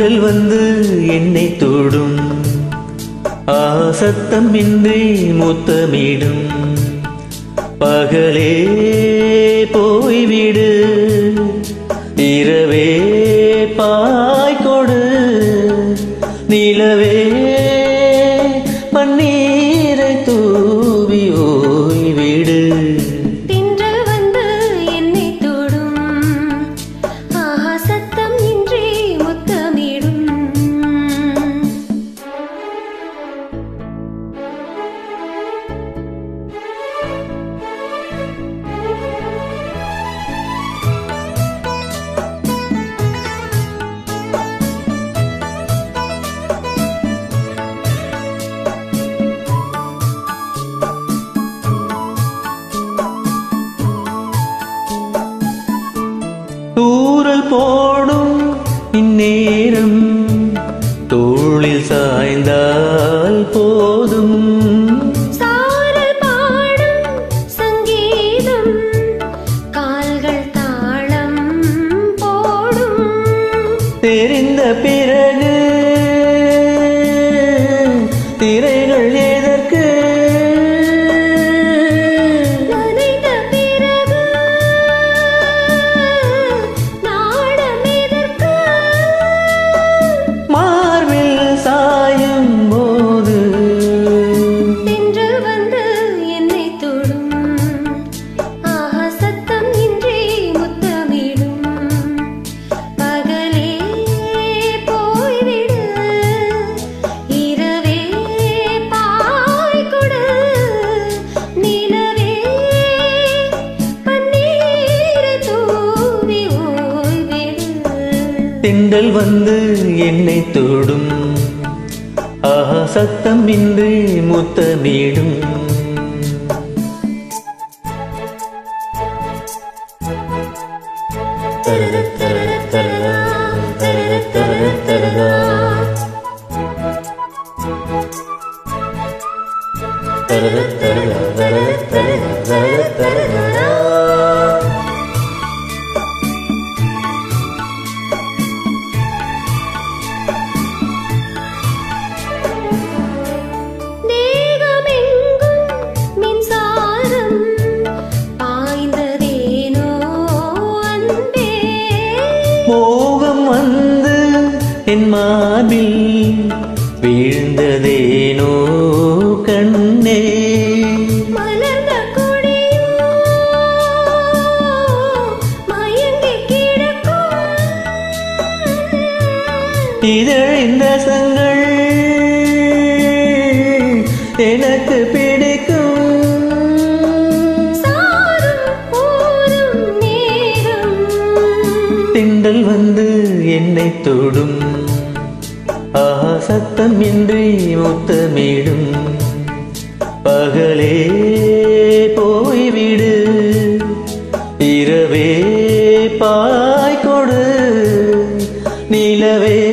திண்டல் வந்து என்னை தொடும் ஆசத்தம் இன்றி முத்தமிடும் பகலே போய்விடு இரவே பாய்கொடு நிலவே பன்னீரை தூவி ஓய்விடு திங்கள் வந்து என்னை தொடும் ஆஹா சத்தம் இன்றி முத்தமிடும் தூரல் போடும் இந்நேரம் தோளில் சாய்ந்தால் போதும் சாரல் பாடும் சங்கீதம் கால்கள் தாளம் போடும் தெரிந்த பிறகு திரைகள் எதற்கு நனைந்த பிறகு நாடம் எதற்கு மார்பில் சாயும் போது தென்றல் வந்து என்னை தொடும் ஆஹா சத்தம் இன்றி முத்தமிடும் பகலே போய்விடு இரவே பாய் கொடு நிலவே பன்னீரை தூவி ஓய்விடு திண்டல் வந்து என்னை தொடும் ஆஹா சத்தம் இன்றி முத்தமிடும் தரத தரத தரதா, தரத தரத தரதா. தரத தரதா, தரத தரதா, தரத தரதா. தேகமெங்கும் மின்சாரம் பாய்ந்ததேனோ அன்பே மோகம் வந்து என் மார்பில் வீழ்ந்ததேனோ கண்ணே மலர்ந்த கொடியோ மயங்கி கிடக்கும் இதழிந்த சங்கள் எனக்கு பிடிக்கும் சாரும் போரும் நேரம் திண்டல் வந்து என்னை தொடும் ஆஹா சத்தம் இன்றி முத்தமிடும் பகலே போய்விடு இரவே பாய்கொடு நிலவே